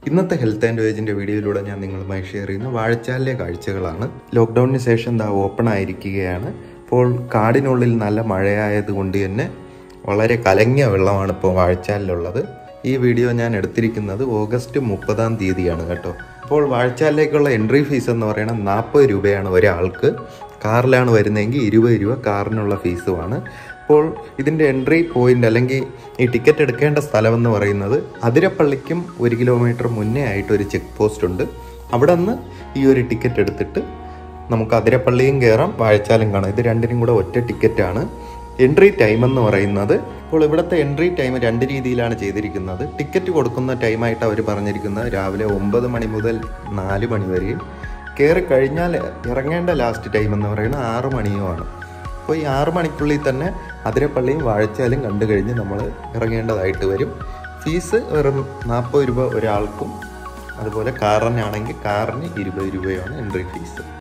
ഇന്നത്തെ health and വേജിന്റെ വീഡിയോയിലൂടെ ഞാൻ നിങ്ങളുമായി ഷെയർ ചെയ്യുന്ന വാഴച്ചാലിലെ കാഴ്ചകളാണ് ലോക്ക്ഡൌണിന് ശേഷം എന്താ ഓപ്പൺ ആയിരിക്കുകയാണ് ഇപ്പോൾ കാടിനുള്ളിൽ നല്ല മഴയായത് കൊണ്ട് തന്നെ വളരെ കലങ്ങിയ വെള്ളമാണ് ഇപ്പോൾ വാഴച്ചാലിലുള്ളത് ഈ വീഡിയോ ഞാൻ എടുത്തിരിക്കുന്നത് ഓഗസ്റ്റ് മുപ്പതാം തീയതിയാണ് കേട്ടോ ഇപ്പോൾ വാഴച്ചാലിലേക്കുള്ള എൻട്രി ഫീസ് എന്ന് പറയുന്നത് നാൽപ്പത് രൂപയാണ് ഒരാൾക്ക് കാറിലാണ് വരുന്നതെങ്കിൽ ഇരുപത് രൂപ കാറിനുള്ള ഫീസുമാണ് അപ്പോൾ ഇതിൻ്റെ എൻട്രി പോയിന്റ് അല്ലെങ്കിൽ ഈ ടിക്കറ്റ് എടുക്കേണ്ട സ്ഥലം എന്ന് പറയുന്നത് അതിരപ്പള്ളിക്കും ഒരു കിലോമീറ്റർ മുന്നേ ആയിട്ട് ഒരു ചെക്ക് പോസ്റ്റ് ഉണ്ട് അവിടെ നിന്ന് ഈ ഒരു ടിക്കറ്റ് എടുത്തിട്ട് നമുക്ക് അതിരപ്പള്ളിയും കയറാം വാഴച്ചാലും കാണാം ഇത് രണ്ടിനും കൂടെ ഒറ്റ ടിക്കറ്റാണ് എൻട്രി ടൈം എന്ന് പറയുന്നത് ഇപ്പോൾ ഇവിടുത്തെ എൻട്രി ടൈം രണ്ട് രീതിയിലാണ് ചെയ്തിരിക്കുന്നത് ടിക്കറ്റ് കൊടുക്കുന്ന ടൈമായിട്ട് അവർ പറഞ്ഞിരിക്കുന്നത് രാവിലെ ഒമ്പത് മണി മുതൽ നാല് മണി വരെയും കയറി കഴിഞ്ഞാൽ ഇറങ്ങേണ്ട ലാസ്റ്റ് ടൈം എന്ന് പറയുന്നത് ആറ് മണിയുമാണ് അപ്പോൾ ഈ ആറ് മണിക്കുള്ളിൽ തന്നെ അതിരപ്പള്ളിയും വാഴച്ചാലും കണ്ടു കഴിഞ്ഞ് നമ്മൾ ഇറങ്ങേണ്ടതായിട്ട് വരും ഫീസ് വെറും നാൽപ്പത് രൂപ ഒരാൾക്കും അതുപോലെ കാറിനാണെങ്കിൽ കാറിന് ഇരുപത് രൂപയാണ് എൻട്രി ഫീസ്